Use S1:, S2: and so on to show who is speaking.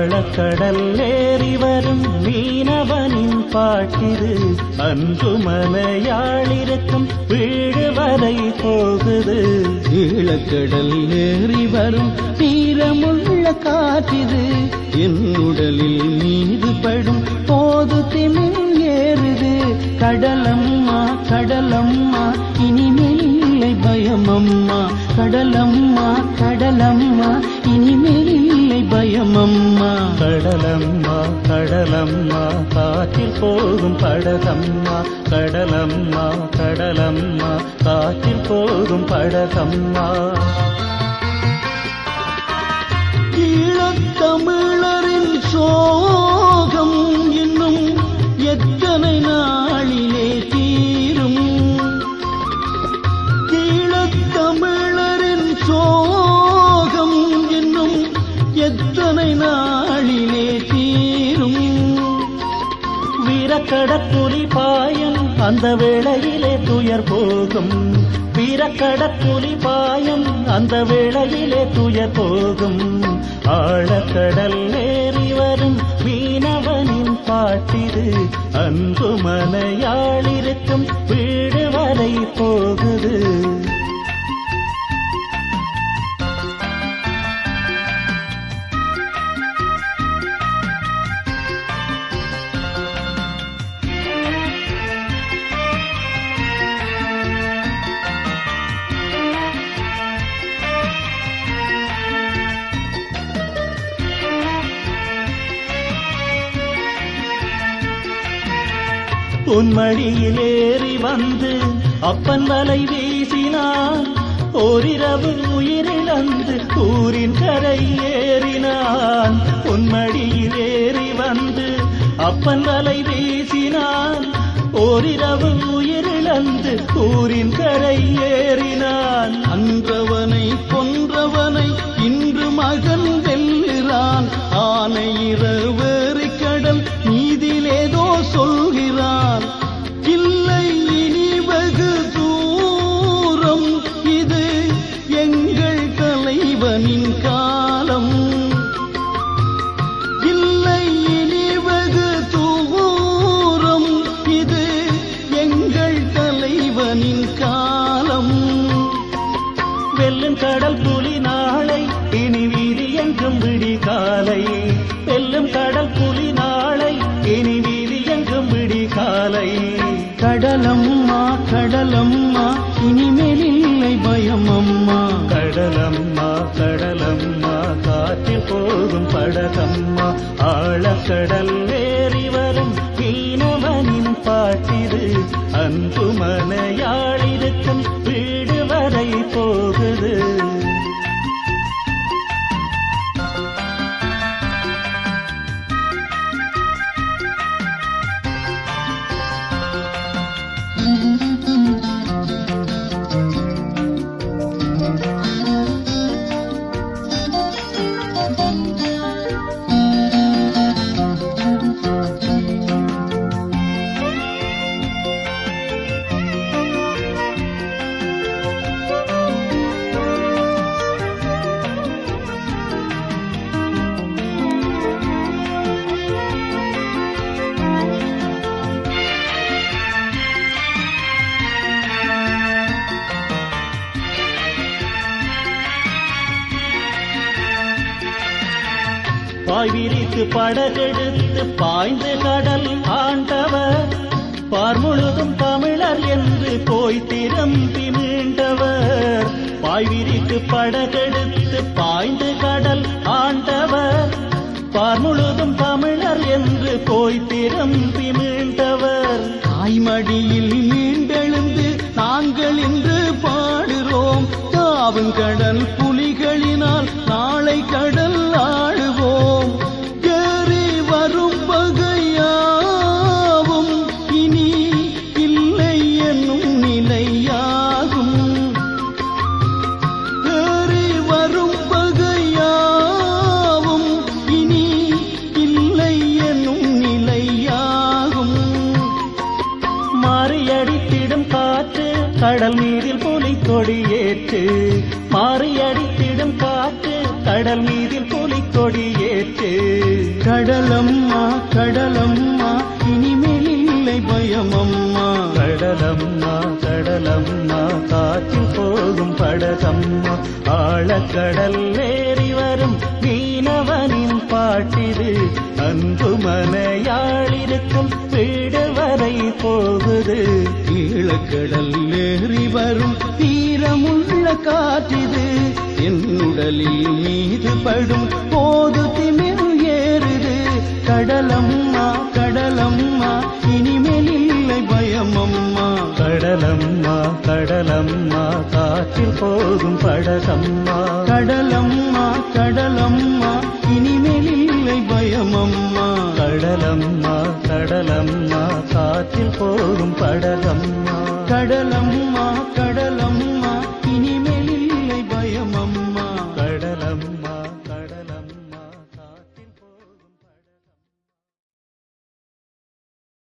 S1: ஆழக்கடல் ஏறி வரும் மீனவனின் பாட்டிது அன்பு மலையாளிருக்கும் வீடு வரை போகுது
S2: ஈழக்கடல் ஏறி வரும் தீரமுள்ள காற்றிது என் உடலில் மீது படும் போது திமில் ஏறுது கடலம்மா கடலம்மா இனிமேல் இல்லை பயமம்மா கடலம்மா கடலம்மா இனிமேல் இல்லை பயமம்மா
S1: கடலம்மா கடலம்மா காற்றில் போகும் படகம்மா கடலம்மா கடலம்மா காற்றில் போகும் படகம்மா
S2: ஈழத்தமிழரின் சோகம் இன்னும் எத்தனை நாளிலே தீரும் ஈழத்தமிழரின் சோகம் இன்னும் எத்தனை நாளிலே தீரும்
S1: வீரக்கடற்குலி பாயம் அந்த வேளையிலே துயர் போகும் வீரக்கடற்குலி பாயம் அந்த வேளையிலே துயர் போகும் ஆழக்கடல் ஏறி வரும் மீனவனின் பாட்டிது அன்பு மனையாளிருக்கும் வீடு வரை போகுது உன்மடியில் ஏறி வந்து அப்பன் வலை வீசினான் ஓரிரவு உயிரிழந்து ஊரின் கரை ஏறினான் உன்மடியில் ஏறி வந்து அப்பன் வலை வீசினான் ஓரிரவு உயிரிழந்து ஊரின் கரை ஏறினான்
S2: அன்றவனை கொன்றவனை இன்று மகன் வெல்கிறான் ஆனை இரவேறி கடல் நீதிலேதோ சொல்கிறான் இல்லை இனி வெகு தூரம் இது எங்கள் தலைவனின் காலம் இல்லை இனி வெகு தூரம் இது எங்கள் தலைவனின் காலம்
S1: வெல்லும் கடல் புலி நாளை இனி வீதி எங்கும் விடி காலை வெல்லும் கடல் புலி நாளை இனி வீதி எங்கும் விடி காலை
S2: கடலம்மா கடலம்மா இனிமேல் இல்லை பயமம்மா
S1: கடலம்மா கடலம்மா காற்றில் போகும் படகம்மா ஆழக்கடல் ஏறி வரும் மீனவனின் பாட்டிது அன்பு மனையாளிருக்கும் வீடு வரை போகுது பாய் விரித்து படகெடுத்து பாய்ந்து கடல் ஆண்டவர் பார் முழுதும் தமிழர் என்று போய் திரும்பி மீண்டவர் பாய் விரித்து படகெடுத்து பாய்ந்து கடல் ஆண்டவர் பார் முழுதும் தமிழர் என்று போய் திரும்பி மீண்டவர்
S2: தாய்மடியில் மீண்டெழுந்து நாங்கள் இன்று பாடுறோம் தாவும் கடல் புலிகளினால் நாளை கடல் ஆடுவோம் ஏறி வரும் பகையாவும் இனி இல்லை என்னும் நிலையாகும் ஏறி வரும் பகையாவும் இனி இல்லை என்னும் நிலையாகும்
S1: மாறியடித்திடும் காற்று கடல் நீரில் புலி கொடியேற்று மாறியடி கையில் புலிக்கொடி ஏற்று
S2: கடலம்மா கடலம்மா இனிமேல் இல்லை பயமம்மா
S1: கடலம்மா கடலம்மா காற்றில் போகும் படகம்மா ஆழக்கடல் ஏறி வரும் மீனவனின் பாட்டிது அன்பு மனையாளிருக்கும் வீடு வரை போகுது
S2: ஈழக்கடல் ஏறி வரும் தீரமுள்ள காற்றிது என் உடலில் மீது படும் போது திமிர் ஏறுது கடலம்மா கடலம்மா இனிமேல் இல்லை பயமம்மா
S1: கடலம்மா கடலம்மா காற்றில் போகும் படகம்மா
S2: கடலம்மா கடலம்மா இனிமேல் இல்லை பயமம்மா
S1: கடலம்மா கடலம்மா காற்றில் போகும் படகம்மா
S2: கடலம்மா கடலம்மா